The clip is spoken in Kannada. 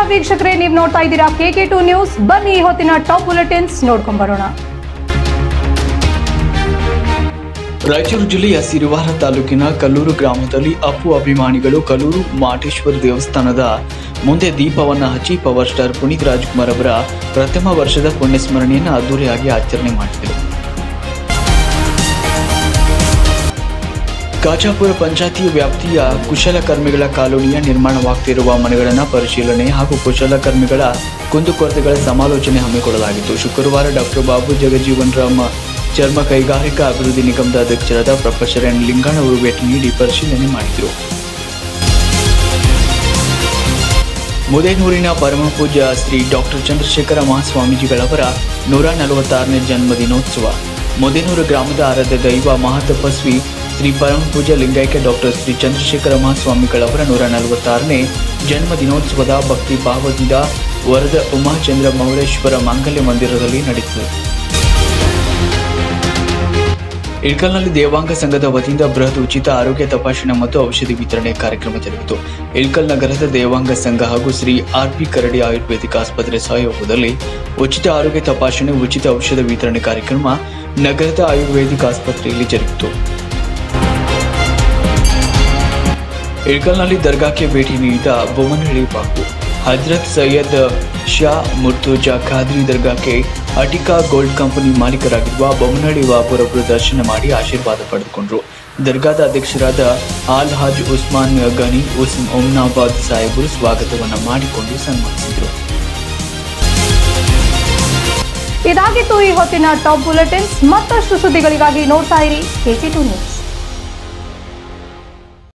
ವೀಕ್ಷಕರೇ ನೀವು ನೋಡ್ತಾ ಇದ್ದೀರಾ ಕೆ ಟು ನ್ಯೂಸ್ ಬನ್ನಿ ಈ ಹೊತ್ತಿನ ಟಾಪ್ ಬುಲೆಟಿನ್ಸ್ ನೋಡ್ಕೊಂಡ್ ಬರೋಣ ರಾಯಚೂರು ಜಿಲ್ಲೆಯ ಸಿರಿವಾರ ತಾಲೂಕಿನ ಕಲ್ಲೂರು ಗ್ರಾಮದಲ್ಲಿ ಅಪ್ಪು ಅಭಿಮಾನಿಗಳು ಕಲ್ಲೂರು ಮಾಟೇಶ್ವರ ದೇವಸ್ಥಾನದ ಮುಂದೆ ದೀಪವನ್ನ ಹಚ್ಚಿ ಪವರ್ ಸ್ಟಾರ್ ಪುನೀತ್ ರಾಜ್ಕುಮಾರ್ ಅವರ ಪ್ರಥಮ ವರ್ಷದ ಪುಣ್ಯಸ್ಮರಣೆಯನ್ನು ಅದ್ದೂರಿಯಾಗಿ ಆಚರಣೆ ಮಾಡಿದರು ಕಾಚಾಪುರ ಪಂಚಾಯತಿ ವ್ಯಾಪ್ತಿಯ ಕುಶಲಕರ್ಮಿಗಳ ಕಾಲೋನಿಯ ನಿರ್ಮಾಣವಾಗ್ತಿರುವ ಮನೆಗಳನ್ನು ಪರಿಶೀಲನೆ ಹಾಗೂ ಕುಶಲಕರ್ಮಿಗಳ ಕುಂದುಕೊರತೆಗಳ ಸಮಾಲೋಚನೆ ಹಮ್ಮಿಕೊಳ್ಳಲಾಗಿತ್ತು ಶುಕ್ರವಾರ ಡಾಕ್ಟರ್ ಬಾಬು ಜಗಜೀವನ್ ರಾಮ್ ಚರ್ಮ ಕೈಗಾರಿಕಾ ಅಭಿವೃದ್ಧಿ ನಿಗಮದ ಅಧ್ಯಕ್ಷರಾದ ಪ್ರೊಫೆಸರ್ ಎನ್ ಲಿಂಗಣ್ಣ ಅವರು ಭೇಟಿ ನೀಡಿ ಪರಿಶೀಲನೆ ಮಾಡಿದರು ಮುದೇನೂರಿನ ಪರಮ ಪೂಜ್ಯ ಶ್ರೀ ಡಾಕ್ಟರ್ ಚಂದ್ರಶೇಖರ ಮಹಾಸ್ವಾಮೀಜಿಗಳವರ ನೂರ ನಲವತ್ತಾರನೇ ಜನ್ಮ ದಿನೋತ್ಸವ ಮುದೇನೂರು ಗ್ರಾಮದ ಆರಾಧ್ಯ ದೈವ ಮಹಾತಪಸ್ವಿ ಶ್ರೀ ಪರಮ ಪೂಜ್ಯ ಲಿಂಗೈಕ್ಯ ಡಾಕ್ಟರ್ ಶ್ರೀ ಚಂದ್ರಶೇಖರ ಮಹಾಸ್ವಾಮಿಗಳವರ ನೂರ ನಲವತ್ತಾರನೇ ಜನ್ಮ ದಿನೋತ್ಸವದ ಭಕ್ತಿ ಭಾವದಿಂದ ವರದ ಉಮಾಚಂದ್ರ ಮೌಲೇಶ್ವರ ಮಾಂಗಲ್ಯ ಮಂದಿರದಲ್ಲಿ ನಡೆಯಿತು ಇಳ್ಕಲ್ನಲ್ಲಿ ದೇವಾಂಗ ಸಂಘದ ವತಿಯಿಂದ ಬೃಹತ್ ಉಚಿತ ಆರೋಗ್ಯ ತಪಾಸಣೆ ಮತ್ತು ಔಷಧಿ ವಿತರಣೆ ಕಾರ್ಯಕ್ರಮ ಜರುಗಿತು ಇಳ್ಕಲ್ ನಗರದ ದೇವಾಂಗ ಸಂಘ ಹಾಗೂ Shri R P Karadi ayurvedic ಆಸ್ಪತ್ರೆ ಸಹಯೋಗದಲ್ಲಿ ಉಚಿತ ಆರೋಗ್ಯ ತಪಾಸಣೆ ಉಚಿತ ಔಷಧ ವಿತರಣೆ ಕಾರ್ಯಕ್ರಮ ನಗರದ ಆಯುರ್ವೇದಿಕ್ ಆಸ್ಪತ್ರೆಯಲ್ಲಿ ಜರುಗಿತು ಇಳ್ಕಲ್ನಲ್ಲಿ ದರ್ಗಾಕ್ಕೆ ಭೇಟಿ ನೀಡಿದ ಬೊಮ್ಮನಹಳ್ಳಿ ಬಾಪು ಹಜರತ್ ಸೈಯದ್ ಶಾ ಮುರ್ತುಜಾ ಖಾದ್ರಿ ದರ್ಗಾಕ್ಕೆ ಅಟಿಕಾ ಗೋಲ್ಡ್ ಕಂಪನಿ ಮಾಲೀಕರಾಗಿರುವ ಬೊಮ್ಮನಹಳ್ಳಿ ಬಾಪುರವರು ದರ್ಶನ ಮಾಡಿ ಆಶೀರ್ವಾದ ಪಡೆದುಕೊಂಡರು ದರ್ಗಾದ ಅಧ್ಯಕ್ಷರಾದ ಆಲ್ ಹಾಜ್ ಉಸ್ಮಾನ್ ಗನಿ ಉಸ್ ಒಮ್ನಾಬಾದ್ ಸಾಹೇಬರು ಸ್ವಾಗತವನ್ನು ಮಾಡಿಕೊಂಡು ಸನ್ಮಾನಿಸಿದರು ಇದಾಗಿತ್ತು ಈ ಹೊತ್ತಿನ ಟಾಪ್ ಬುಲೆಟಿನ್ಸ್ ಮತ್ತಷ್ಟು ಸುದ್ದಿಗಳಿಗಾಗಿ ನೋಡ್ತಾ ಇರಿ ಕೆ ಟು ನ್ಯೂಸ್